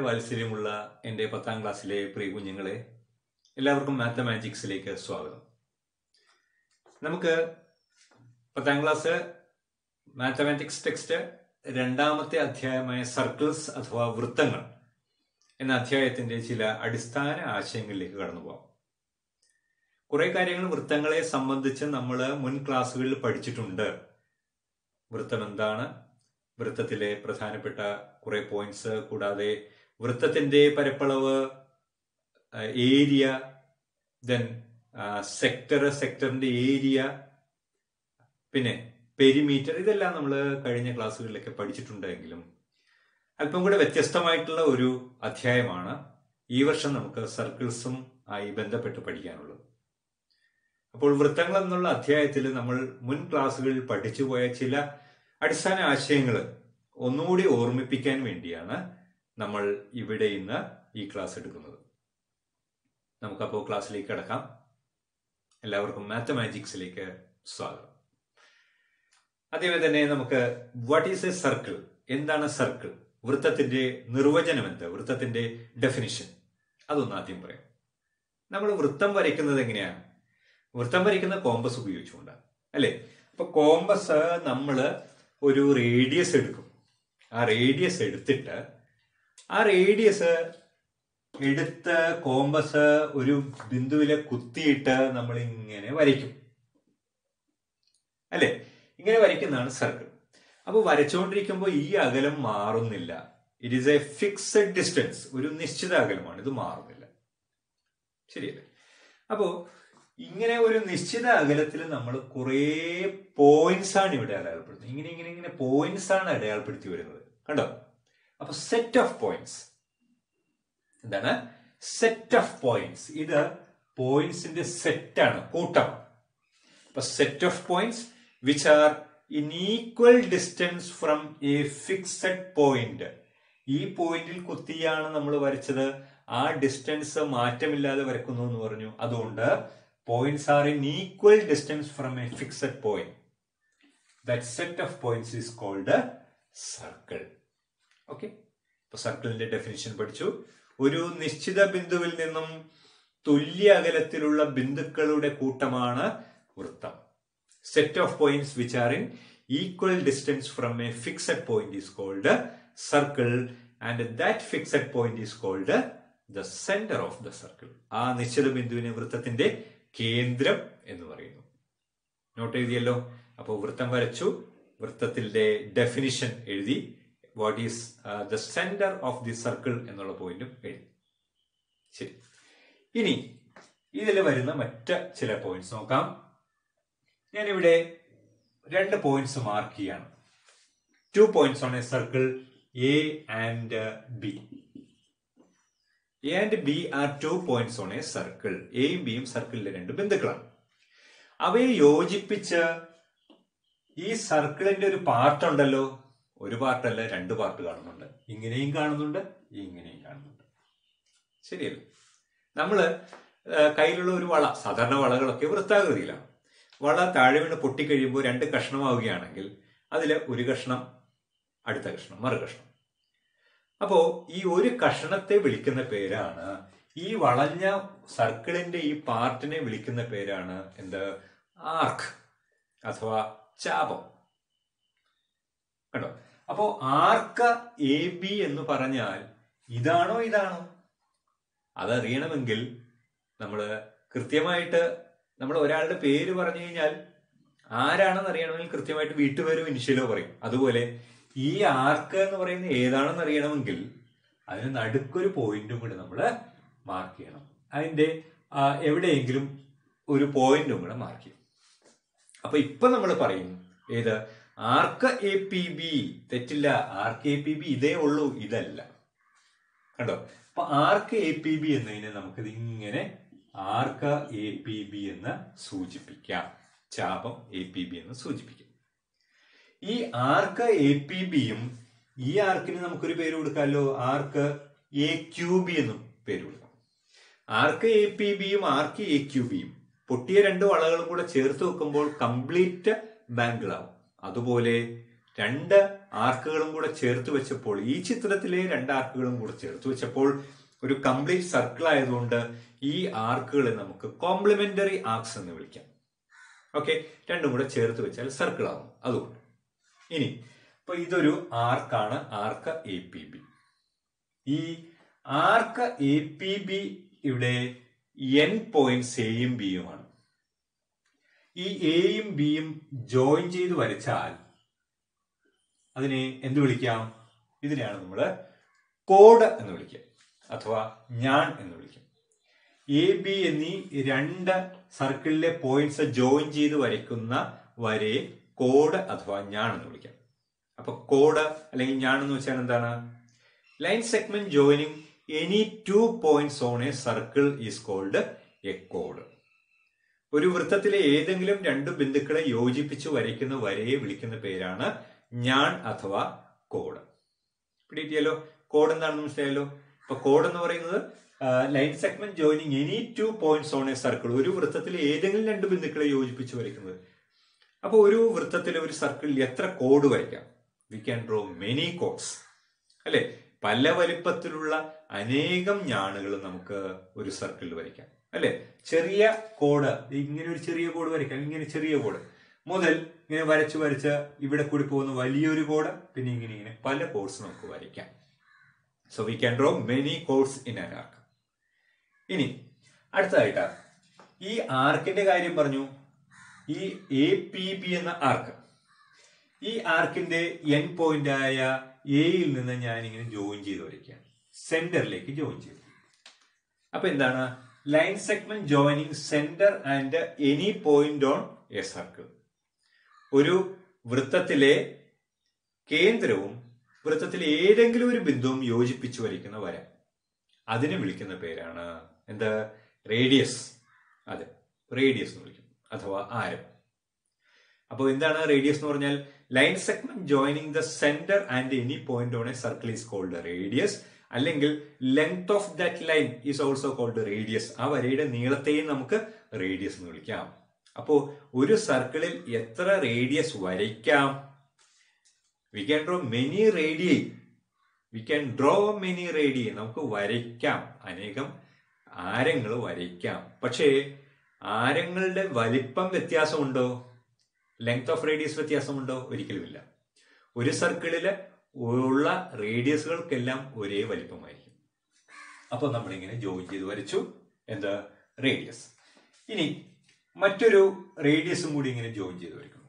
വാത്സല്യമുള്ള എൻ്റെ പത്താം ക്ലാസ്സിലെ പ്രിയ കുഞ്ഞുങ്ങളെ എല്ലാവർക്കും മാത്തമാറ്റിക്സിലേക്ക് സ്വാഗതം നമുക്ക് പത്താം ക്ലാസ് മാത്തമാറ്റിക്സ് ടെക്സ്റ്റ് രണ്ടാമത്തെ അധ്യായമായ സർക്കിൾസ് അഥവാ വൃത്തങ്ങൾ എന്ന അധ്യായത്തിന്റെ ചില അടിസ്ഥാന ആശയങ്ങളിലേക്ക് കടന്നു പോകാം കുറെ കാര്യങ്ങൾ വൃത്തങ്ങളെ സംബന്ധിച്ച് നമ്മൾ മുൻ ക്ലാസ്സുകളിൽ പഠിച്ചിട്ടുണ്ട് വൃത്തം എന്താണ് വൃത്തത്തിലെ പ്രധാനപ്പെട്ട കുറെ പോയിന്റ്സ് കൂടാതെ വൃത്തത്തിന്റെ പരപ്പളവ് ഏരിയ ദെൻ സെക്ടർ സെക്ടറിന്റെ ഏരിയ പിന്നെ പെരിമീറ്റർ ഇതെല്ലാം നമ്മൾ കഴിഞ്ഞ ക്ലാസ്സുകളിലൊക്കെ പഠിച്ചിട്ടുണ്ടെങ്കിലും അല്പം കൂടെ വ്യത്യസ്തമായിട്ടുള്ള ഒരു അധ്യായമാണ് ഈ വർഷം നമുക്ക് സർക്കിൾസും ആയി ബന്ധപ്പെട്ട് പഠിക്കാനുള്ളത് അപ്പോൾ വൃത്തങ്ങൾ എന്നുള്ള അധ്യായത്തിൽ നമ്മൾ മുൻ ക്ലാസ്സുകളിൽ പഠിച്ചുപോയ ചില അടിസ്ഥാന ആശയങ്ങൾ ഒന്നുകൂടി ഓർമ്മിപ്പിക്കാൻ വേണ്ടിയാണ് നമ്മൾ ഇവിടെ ഇന്ന് ഈ ക്ലാസ് എടുക്കുന്നത് നമുക്കപ്പോൾ ക്ലാസ്സിലേക്ക് കിടക്കാം എല്ലാവർക്കും മാത്തമാറ്റിക്സിലേക്ക് സ്വാഗതം അതേപോലെ തന്നെ നമുക്ക് വാട്ട് ഈസ് എ സർക്കിൾ എന്താണ് സർക്കിൾ വൃത്തത്തിന്റെ നിർവചനം എന്ത് വൃത്തത്തിന്റെ ഡെഫിനിഷൻ അതൊന്ന് ആദ്യം പറയാം നമ്മൾ വൃത്തം വരയ്ക്കുന്നത് എങ്ങനെയാണ് വൃത്തം വരയ്ക്കുന്ന കോമ്പസ് ഉപയോഗിച്ചുകൊണ്ടാണ് അല്ലേ അപ്പൊ കോമ്പസ് നമ്മൾ ഒരു റേഡിയസ് എടുക്കും ആ റേഡിയസ് എടുത്തിട്ട് ആ റേഡിയസ് എടുത്ത് കോമ്പസ് ഒരു ബിന്ദുവിലെ കുത്തിയിട്ട് നമ്മൾ ഇങ്ങനെ വരയ്ക്കും അല്ലേ ഇങ്ങനെ വരയ്ക്കുന്നതാണ് സർക്കിൾ അപ്പോൾ വരച്ചുകൊണ്ടിരിക്കുമ്പോൾ ഈ അകലം മാറുന്നില്ല it is a fixed distance ഒരു നിശ്ചിത അകലമാണ് ഇത് മാറുന്നില്ല ശരിയല്ലേ അപ്പോ ഇങ്ങനെ ഒരു നിശ്ചിത അകലത്തിൽ നമ്മൾ കുറേ പോയിന്റ്സ് ആണ് ഇവിടെ അടയാളപ്പെടുത്തുന്നത് ഇങ്ങനെ ഇങ്ങനെ ഇങ്ങനെ പോയിന്റ്സ് ആണ് അടയാളപ്പെടുത്തി വരുന്നത് കണ്ടോ അപ്പൊ സെറ്റ് ഓഫ് പോയിന്റ്സ് എന്താണ് സെറ്റ് ഓഫ് പോയിന്റ്സ് ഇത് പോയിന്റ്സിന്റെ സെറ്റ് ആണ് കൂട്ടം അപ്പൊ set of points which are in equal distance from a fixed point ഈ പോയിന്റിൽ കുത്തിയാണ് നമ്മൾ വരച്ചത് ആ ഡിസ്റ്റൻസ് മാറ്റമില്ലാതെ വരക്കുന്നു എന്ന് പറഞ്ഞു അതുകൊണ്ട് points are in equal distance from a fixed point that set of points is called circle okay ഇപ്പൊ സർക്കിളിന്റെ ഡെഫിനിഷൻ പഠിച്ചു ഒരു നിശ്ചിത ബിന്ദുവിൽ നിന്നും തുല്യ അകലത്തിലുള്ള ബിന്ദുക്കളുടെ കൂട്ടമാണ് വൃത്തം set of points which are in equal distance from a fixed point is called circle and that fixed point is called the centre of the circle ആ നിശ്ചിത ബിന്ദുവിനെ വൃത്തത്തിന്റെ കേന്ദ്രം എന്ന് പറയുന്നു നോട്ട് എഴുതിയല്ലോ അപ്പോൾ വൃത്തം വരച്ചു വൃത്തത്തിന്റെ ഡെഫിനിഷൻ എഴുതി what is the centre of the circle എന്നുള്ള പോയിന്റും എഴുതി ശരി ഇനി ഇതിൽ വരുന്ന മറ്റ് ചില പോയിന്റ്സ് നോക്കാം ഞാനിവിടെ രണ്ട് പോയിന്റ്സ് മാർക്ക് ചെയ്യാണ് two points on a circle A and B A and B are two points on a circle എയും ബിയും സർക്കിളിലെ രണ്ട് ബിന്ദുക്കളാണ് അവയെ യോജിപ്പിച്ച് ഈ സർക്കിളിന്റെ ഒരു പാർട്ട് ഉണ്ടല്ലോ ഒരു പാർട്ടല്ല രണ്ട് പാർട്ട് കാണുന്നുണ്ട് ഇങ്ങനെയും കാണുന്നുണ്ട് ഇങ്ങനെയും കാണുന്നുണ്ട് ശരിയല്ലേ നമ്മള് കയ്യിലുള്ള ഒരു വള സാധാരണ വളകളൊക്കെ വൃത്താകൃതിയിലാണ് വള താഴെ വീണ് പൊട്ടിക്കഴിയുമ്പോൾ രണ്ട് കഷ്ണമാവുകയാണെങ്കിൽ അതിൽ ഒരു കഷ്ണം അടുത്ത കഷ്ണം മറു കഷ്ണം അപ്പോ ഈ ഒരു കഷണത്തെ വിളിക്കുന്ന പേരാണ് ഈ വളഞ്ഞ സർക്കിളിന്റെ ഈ പാർട്ടിനെ വിളിക്കുന്ന പേരാണ് എന്ത് ആർക്ക് അഥവാ ചാപം കണ്ടോ അപ്പോ ആർക്ക് എ ബി എന്ന് പറഞ്ഞാൽ ഇതാണോ ഇതാണോ അതറിയണമെങ്കിൽ നമ്മൾ കൃത്യമായിട്ട് നമ്മൾ ഒരാളുടെ പേര് പറഞ്ഞു കഴിഞ്ഞാൽ ആരാണെന്ന് അറിയണമെങ്കിൽ കൃത്യമായിട്ട് വീട്ടുപേരും ഇനിഷ്യലോ പറയും അതുപോലെ ഈ ആർക്ക് എന്ന് പറയുന്നത് ഏതാണെന്ന് അറിയണമെങ്കിൽ അതിന് നടുക്കൊരു പോയിന്റും കൂടെ നമ്മൾ മാർക്ക് ചെയ്യണം അതിന്റെ എവിടെയെങ്കിലും ഒരു പോയിന്റും കൂടെ മാർക്ക് ചെയ്യും അപ്പൊ ഇപ്പൊ നമ്മൾ പറയും ഏത് ആർക്ക് എ പി ബി തെറ്റില്ല ആർക്ക് എ പി ബി ഇതേ ഉള്ളൂ ഇതല്ല കണ്ടോ അപ്പൊ ആർക്ക് എ പി ബി എന്നതിനെ നമുക്കിത് ഇങ്ങനെ ആർക്ക് എ പി ബി എന്ന് സൂചിപ്പിക്കാം ചാപം എ പി ബി എന്ന് സൂചിപ്പിക്കാം ഈ ആർക്ക് എ പി ബിയും ഈ ആർക്കിന് നമുക്കൊരു പേര് കൊടുക്കാമല്ലോ ആർക്ക് എ ക്യൂ ബി എന്നും പേര് കൊടുക്കാം ആർക്ക് എ പി ബിയും ആർക്ക് എ ക്യൂ ബിയും പൊട്ടിയ രണ്ട് വളകളും കൂടെ ചേർത്ത് വെക്കുമ്പോൾ കംപ്ലീറ്റ് ബാങ്കിളാവും അതുപോലെ രണ്ട് ആർക്കുകളും കൂടെ ചേർത്ത് വെച്ചപ്പോൾ ഈ ചിത്രത്തിലെ രണ്ട് ആർക്കുകളും കൂടെ ചേർത്ത് വെച്ചപ്പോൾ ഒരു കംപ്ലീറ്റ് സർക്കിൾ ആയതുകൊണ്ട് ഈ ആർക്കുകളെ നമുക്ക് കോംപ്ലിമെന്ററി ആർക്സ് എന്ന് വിളിക്കാം ഓക്കെ രണ്ടും കൂടെ ചേർത്ത് വെച്ചാൽ സർക്കിൾ ആവും അതുകൊണ്ട് ഇനി അപ്പൊ ഇതൊരു ആർക്കാണ് ആർക്ക് എ പി ബി ഈ ആർക്ക് എ പി ബി ഇവിടെ എൻ പോയിന്റ്സ് എയും ബിയുമാണ് ഈ എയും ബിയും ജോയിൻ ചെയ്ത് വരച്ചാൽ അതിനെ എന്ത് വിളിക്കാം ഇതിനെയാണ് നമ്മൾ കോഡ് എന്ന് വിളിക്കുക അഥവാ ഞാൻ എന്ന് വിളിക്കും എ ബി എന്നീ രണ്ട് സർക്കിളിലെ പോയിന്റ്സ് ജോയിൻ ചെയ്ത് വരയ്ക്കുന്ന വരെ കോഡ് അഥവാ ഞാൻ എന്ന് വിളിക്കാം അപ്പൊ കോഡ് അല്ലെങ്കിൽ ഞാൻ എന്ന് വെച്ചാൽ എന്താണ് line segment joining any two points on a circle is called a കോഡ് ഒരു വൃത്തത്തിലെ ഏതെങ്കിലും രണ്ട് ബിന്ദുക്കളെ യോജിപ്പിച്ച് വരയ്ക്കുന്ന വരയെ വിളിക്കുന്ന പേരാണ് ഞാൻ അഥവാ കോഡ് പിടികിട്ടിയല്ലോ കോഡ് എന്താണെന്ന് മനസ്സിലായല്ലോ ഇപ്പൊ കോഡ് എന്ന് പറയുന്നത് line segment joining any two points on a circle ഒരു വൃത്തത്തിലെ ഏതെങ്കിലും രണ്ട് ബിന്ദുക്കളെ യോജിപ്പിച്ച് വരയ്ക്കുന്നത് അപ്പൊ ഒരു വൃത്തത്തിലെ ഒരു സർക്കിളിൽ എത്ര കോഡ് വരയ്ക്കാം we can draw many chords അല്ലെ പല വലിപ്പത്തിലുള്ള അനേകം ഞാണുകൾ നമുക്ക് ഒരു സർക്കിളിൽ വരയ്ക്കാം അല്ലെ ചെറിയ കോഡ് ഇങ്ങനെ ഒരു ചെറിയ കോഡ് വരയ്ക്കാം ഇങ്ങനെ ചെറിയ കോഡ് മുതൽ ഇങ്ങനെ വരച്ച് വരച്ച് ഇവിടെ കൂടി പോകുന്ന വലിയൊരു കോഡ് പിന്നെ ഇങ്ങനെ ഇങ്ങനെ പല കോഡ്സ് നമുക്ക് വരയ്ക്കാം so we can draw many chords in an arc ഇനി അടുത്തതായിട്ട് ഈ ആർക്കിന്റെ കാര്യം പറഞ്ഞു ഈ എ പി ബി എന്ന ആർക്ക് ഈ ആർക്കിന്റെ എൻ പോയിന്റ് ആയ എയിൽ നിന്ന് ഞാൻ ഇങ്ങനെ ജോയിൻ ചെയ്ത് വരയ്ക്കുകയാണ് സെന്ററിലേക്ക് ജോയിൻ ചെയ്തു അപ്പൊ എന്താണ് line segment joining centre and any point on a circle ഒരു വൃത്തത്തിലെ കേന്ദ്രവും വൃത്തത്തിലെ ഏതെങ്കിലും ഒരു ബിന്ദുവും യോജിപ്പിച്ചു വരയ്ക്കുന്ന വര അതിനെ വിളിക്കുന്ന പേരാണ് എന്താ റേഡിയസ് അതെ റേഡിയസ് എന്ന് വിളിക്കും അഥവാ ആരം അപ്പോൾ എന്താണ് റേഡിയസ് എന്ന് പറഞ്ഞാൽ line segment joining the centre and any point on a circle is called radius അല്ലെങ്കിൽ length of that line is also called radius ആ വരയുടെ നീളത്തെയും നമുക്ക് റേഡിയസ് എന്ന് വിളിക്കാം അപ്പോ ഒരു സർക്കിളിൽ എത്ര റേഡിയസ് വരയ്ക്കാം we can draw many radii we can draw many radii നമുക്ക് വരയ്ക്കാം അനേകം ആരങ്ങൾ വരയ്ക്കാം പക്ഷേ ആരങ്ങളുടെ വലിപ്പം വ്യത്യാസമുണ്ടോ ലെങ്ത് ഓഫ് റേഡിയസ് വ്യത്യാസമുണ്ടോ ഒരിക്കലുമില്ല ഒരു സർക്കിളില് ഉള്ള റേഡിയസുകൾക്കെല്ലാം ഒരേ വലിപ്പമായിരിക്കും അപ്പൊ നമ്മളിങ്ങനെ ജോയിൻ ചെയ്ത് വരച്ചു എന്താ റേഡിയസ് ഇനി മറ്റൊരു റേഡിയസും കൂടി ഇങ്ങനെ ജോയിൻ ചെയ്ത് വരയ്ക്കുന്നു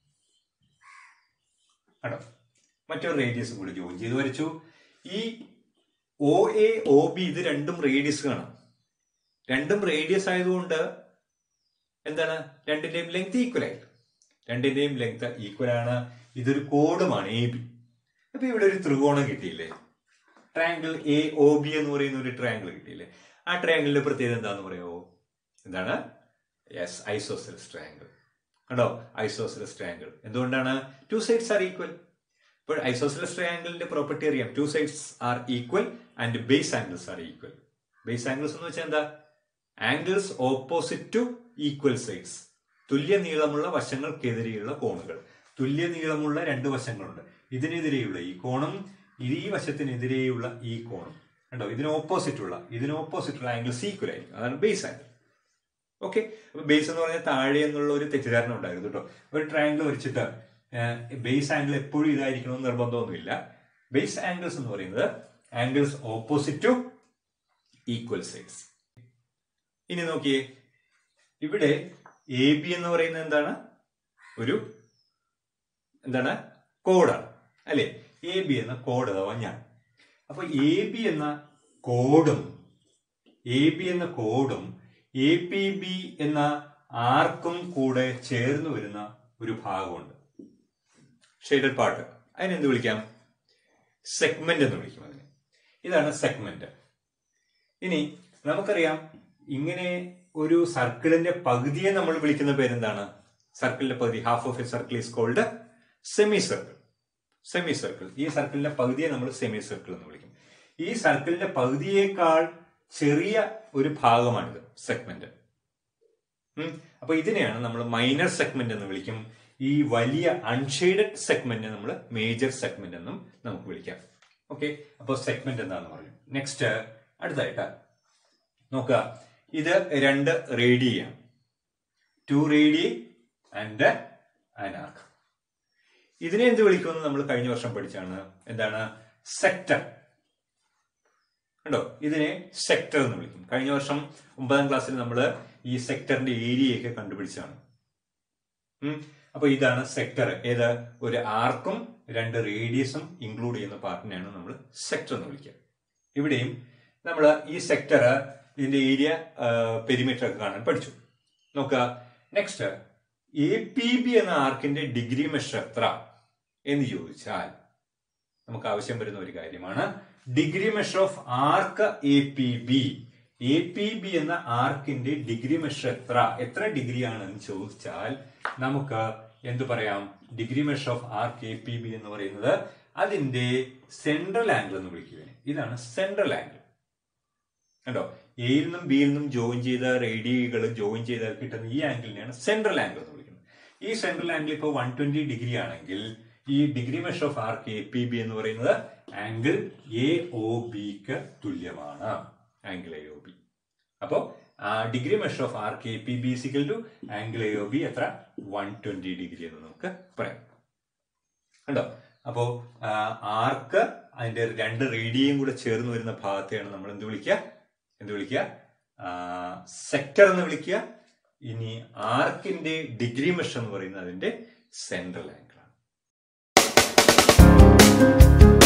ആണോ മറ്റൊരു റേഡിയസും കൂടി ജോയിൻ ചെയ്ത് വരച്ചു ഈ ഒ എ ഒ ബി ഇത് രണ്ടും റേഡിയസ് കാണാം രണ്ടും റേഡിയസ് ആയതുകൊണ്ട് എന്താണ് രണ്ടിന്റെയും ലെങ്ത് ഈക്വൽ ആയി രണ്ടിന്റെയും ലെങ്ത് ഈക്വൽ ആണ് ഇതൊരു കോഡുമാണ് എ ബി അപ്പൊ ഇവിടെ ഒരു ത്രികോണം കിട്ടിയില്ലേ ട്രയാങ്കിൾ എ ഒ ബി എന്ന് പറയുന്ന ഒരു ട്രയാങ്കിൾ കിട്ടിയില്ലേ ആ ട്രയാങ്കിളിന്റെ പ്രത്യേകത എന്താന്ന് പറയുമോ എന്താണ് യെസ് ഐസോസെൽസ് ട്രയാങ്കിൾ കണ്ടോ ഐസോസെൽസ് ട്രയാങ്കിൾ എന്തുകൊണ്ടാണ് ടു സൈഡ്സ് ആർ ഈക്വൽ ഇപ്പോൾ ഐസോസെൽസ് ട്രയാങ്കിളിന്റെ പ്രോപ്പർട്ടി അറിയാം two sides are equal and base angles are equal base angles എന്ന് വെച്ചാൽ എന്താ angles opposite to equal sides തുല്യ നീളമുള്ള വശങ്ങൾക്കെതിരെയുള്ള കോണുകൾ തുല്യ നീളമുള്ള രണ്ട് വശങ്ങളുണ്ട് ഇതിനെതിരെയുള്ള ഈ കോണും ഇത് ഈ വശത്തിനെതിരെയുള്ള ഈ കോണും കണ്ടോ ഇതിന് ഓപ്പോസിറ്റ് ഉള്ള ഇതിന് ഓപ്പോസിറ്റ് ഉള്ള ആംഗിൾസ് ഈക്വൽ ആയിരിക്കും അതാണ് ബേസ് ആംഗിൾ ഓക്കെ അപ്പൊ ബേസ് എന്ന് പറഞ്ഞാൽ താഴെ എന്നുള്ള ഒരു തെറ്റിദ്ധാരണ ഉണ്ടായിരുന്നു കേട്ടോ ഒരു ട്രയാങ്കിൾ വരച്ചിട്ട് ബേസ് ആംഗിൾ എപ്പോഴും ഇതായിരിക്കണമെന്ന് നിർബന്ധമൊന്നുമില്ല ബേസ് ആംഗിൾസ് എന്ന് പറയുന്നത് angles opposite to equal sides ഇനി നോക്കിയേ ഇവിടെ എ ബി എന്ന് പറയുന്നത് എന്താണ് ഒരു എന്താണ് കോഡാണ് അല്ലെ എ ബി എന്ന കോഡ് അഥവാ ഞാൻ അപ്പൊ എ ബി എന്ന കോഡും എ ബി എന്ന കോഡും എ പി ബി എന്ന ആർക്കും കൂടെ ചേർന്ന് വരുന്ന ഒരു ഭാഗമുണ്ട് ഷെയ്ഡഡ് പാർട്ട് അതിനെന്ത് വിളിക്കാം സെഗ്മെന്റ് എന്ന് വിളിക്കും അതിനെ ഇതാണ് സെഗ്മെന്റ് ഇനി നമുക്കറിയാം ഇങ്ങനെ ഒരു സർക്കിളിന്റെ പകുതിയെ നമ്മൾ വിളിക്കുന്ന പേരെന്താണ് സർക്കിളിന്റെ പകുതി half of a circle is called semi circle semi circle ഈ സർക്കിളിന്റെ പകുതിയെ നമ്മൾ സെമി സർക്കിൾ എന്ന് വിളിക്കും ഈ സർക്കിളിന്റെ പകുതിയേക്കാൾ ചെറിയ ഒരു ഭാഗമാണിത് സെഗ്മെന്റ് അപ്പൊ ഇതിനെയാണ് നമ്മൾ മൈനർ സെഗ്മെന്റ് എന്ന് വിളിക്കും ഈ വലിയ അൺഷെയ്ഡഡ് സെഗ്മെന്റിനെ നമ്മൾ മേജർ സെഗ്മെന്റ് എന്നും നമുക്ക് വിളിക്കാം ഓക്കെ അപ്പോൾ സെഗ്മെന്റ് എന്താന്ന് പറയും നെക്സ്റ്റ് അടുത്തായിട്ട് നോക്കുക ഇത് രണ്ട് റേഡിയാണ് ടു റേഡി ആൻഡ് അനാർക്ക് ഇതിനെ എന്ത് വിളിക്കുമെന്ന് നമ്മൾ കഴിഞ്ഞ വർഷം പഠിച്ചാണ് എന്താണ് സെക്ടർ കണ്ടോ ഇതിനെ സെക്ടർ എന്ന് വിളിക്കും കഴിഞ്ഞ വർഷം ഒമ്പതാം ക്ലാസ്സിൽ നമ്മൾ ഈ സെക്ടറിന്റെ ഏരിയയൊക്കെ കണ്ടുപിടിച്ചാണ് ഉം. അപ്പൊ ഇതാണ് സെക്ടർ ഏത് ഒരു ആർക്കും രണ്ട് റേഡിയസും ഇൻക്ലൂഡ് ചെയ്യുന്ന പാർട്ടിനെയാണ് നമ്മൾ സെക്ടർ എന്ന് വിളിക്കുക ഇവിടെയും നമ്മൾ ഈ സെക്ടർ ഇതിന്റെ ഏരിയ പെരിമീറ്റർ ഒക്കെ കാണാൻ പഠിച്ചു നോക്കുക നെക്സ്റ്റ് എ പി ബി എന്ന ആർക്കിന്റെ ഡിഗ്രി മെഷർ എത്ര എന്ന് ചോദിച്ചാൽ നമുക്ക് ആവശ്യം വരുന്ന ഒരു കാര്യമാണ് degree measure of arc A P B A P B എന്ന ആർക്കിന്റെ ഡിഗ്രി മെഷർ എത്ര എത്ര ഡിഗ്രി ആണെന്ന് ചോദിച്ചാൽ നമുക്ക് എന്തു പറയാം degree measure of arc A P B എന്ന് പറയുന്നത് അതിന്റെ സെൻട്രൽ ആംഗിൾ എന്ന് വിളിക്കുകയാണ് ഇതാണ് സെൻട്രൽ ആംഗിൾ കണ്ടോ എയിൽ നിന്നും ബിയിൽ നിന്നും ജോയിൻ ചെയ്ത റേഡിയകൾ ജോയിൻ ചെയ്താൽ കിട്ടുന്ന ഈ ആംഗിളിനെയാണ് സെൻട്രൽ ആംഗിൾ എന്ന് വിളിക്കുന്നത് ഈ സെൻട്രൽ ആംഗിൾ ഇപ്പോൾ വൺ ട്വന്റി ഡിഗ്രി ആണെങ്കിൽ ഈ degree measure of arc A P B എന്ന് പറയുന്നത് ആംഗിൾ എ ഒ ബിക്ക് തുല്യമാണ് ആംഗിൾ എ ഒ ബി അപ്പോ degree measure of arc A P B equal to angle A O B എത്ര one twenty degree എന്ന് നമുക്ക് പറയാം കണ്ടോ അപ്പോ ആർക്ക് അതിന്റെ രണ്ട് റേഡിയയും കൂടെ ചേർന്ന് വരുന്ന ഭാഗത്തെയാണ് നമ്മൾ എന്ത് വിളിക്കുക എന്ത് വിളിക്കുക സെക്ടർ എന്ന് വിളിക്കുക ഇനി ആർക്കിന്റെ ഡിഗ്രി മെഷർ എന്ന് പറയുന്നത് അതിന്റെ സെൻട്രൽ ആംഗിൾ ആണ്